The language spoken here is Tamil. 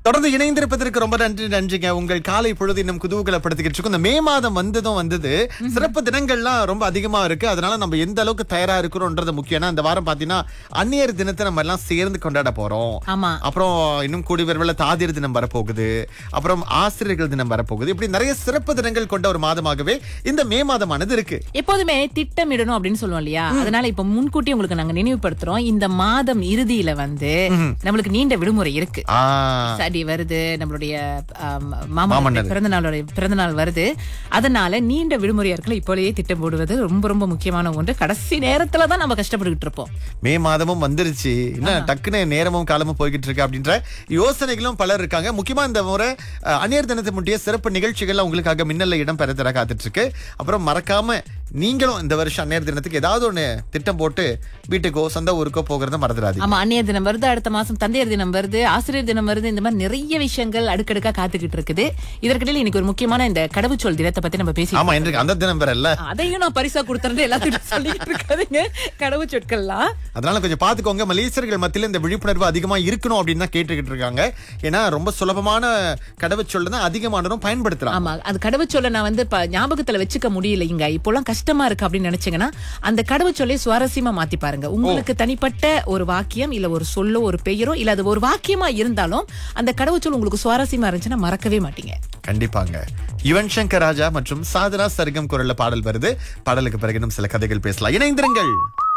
தொடர்ந்து இணைந்திருப்பதற்கு ரொம்ப நன்றி நன்றிங்க உங்கள் காலை பொழுது இன்னும் குதூகலப்படுத்திக்கிட்டு இருக்கும் இந்த மே மாதம் வந்ததும் வந்தது சிறப்பு தினங்கள்லாம் ரொம்ப அதிகமா இருக்கு அதனால நம்ம எந்த அளவுக்கு தயாரா இருக்கிறோம்ன்றது முக்கியம் ஏன்னா இந்த வாரம் பாத்தீங்கன்னா அந்நியர் தினத்தை நம்ம எல்லாம் சேர்ந்து கொண்டாட போறோம் ஆமா அப்புறம் இன்னும் கூடி விரைவில் தாதியர் தினம் வரப்போகுது அப்புறம் ஆசிரியர்கள் தினம் வரப்போகுது இப்படி நிறைய சிறப்பு தினங்கள் கொண்ட ஒரு மாதமாகவே இந்த மே மாதமானது இருக்கு எப்போதுமே திட்டமிடணும் அப்படின்னு சொல்லுவோம் இல்லையா அதனால இப்ப முன்கூட்டி உங்களுக்கு நாங்க நினைவுபடுத்துறோம் இந்த மாதம் இறுதியில வந்து நம்மளுக்கு நீண்ட விடுமுறை இருக்கு ஆ சடி வருது நம்மளுடைய ஆம், மாமனாருடைய மாமன்னர். பிறந்த நாளுடைய பிறந்த நாள் வருது அதனால நீண்ட விடுமுறையா இருக்கல இப்போலயே திட்டம் போடுவது ரொம்ப ரொம்ப முக்கியமான ஒன்று கடைசி நேரத்துல தான் நம்ம கஷ்டப்பட்டுக்கிட்டு இருப்போம் மே மாதமும் வந்துருச்சு என்ன டக்குன்னு நேரமும் காலமும் போய்கிட்டு இருக்கு அப்படின்ற யோசனைகளும் பலர் இருக்காங்க முக்கியமா இந்த முறை அஹ், அந்நியர் தினத்தை முட்டிய சிறப்பு நிகழ்ச்சிகள்லாம் உங்களுக்காக மின்னல்ல இடம் பெற தர காத்துட்டு இருக்கு அப்புறம் மறக்காம நீங்களும் இந்த வருஷம் அந்நியர் தினத்துக்கு ஏதாவது ஒண்ணு திட்டம் போட்டு வீட்டுக்கோ சொந்த ஊருக்கோ போகிறத மறந்துடாதீங்க ஆமா அந்நியர் தினம் வருது அடுத்த மாசம் தந்தையர் தினம் வருது ஆசிரியர் தினம் வருது இந்த மாதிரி நிறைய விஷயங்கள் அடுக்கடுக்கா காத்துக்கிட்டு இருக்குது இதற்கிடையில் இன்னைக்கு ஒரு முக்கியமான இந்த கடவுச்சொல் தினத்தை பத்தி நம்ம பேசி ஆமா இன்றைக்கு அந்த தினம் பெறல அதையும் நான் பரிசா கொடுத்துறேன் எல்லாத்துக்கும் சொல்லிட்டு இருக்காதீங்க கடவுச்சொற்கள்லாம் அதனால கொஞ்சம் பாத்துக்கோங்க மலேசியர்கள் மத்தியில இந்த விழிப்புணர்வு அதிகமா இருக்கணும் அப்படின்னு தான் கேட்டுக்கிட்டு இருக்காங்க ஏன்னா ரொம்ப சுலபமான கடவுச்சொல் தான் அதிகமானரும் பயன்படுத்துறாங்க ஆமா அது கடவுச்சொல்ல நான் வந்து இப்ப ஞாபகத்துல வச்சுக்க முடியலைங்க இப்போலாம் கஷ்டமா இருக்கு அப்படின்னு நினைச்சீங்கன்னா அந்த கடவுச்சொல்லை சுவாரஸ்யமா மாத்தி பாருங்க உங்களுக்கு தனிப்பட்ட ஒரு வாக்கியம் இல்ல ஒரு சொல்லோ ஒரு பெயரோ இல்ல அது ஒரு வாக்கியமா இருந்தாலும் அந்த கடவுச்சொல் உங்களுக்கு சுவாரஸ்யமா இருந்துச்சுன்னா மறக்கவே மாட்டீங்க கண்டிப்பாங்க யுவன் சங்கர் ராஜா மற்றும் சாதனா சர்க்கம் குரல்ல பாடல் வருது பாடலுக்கு பிறகு இன்னும் சில கதைகள் பேசலாம் இணைந்திருங்கள்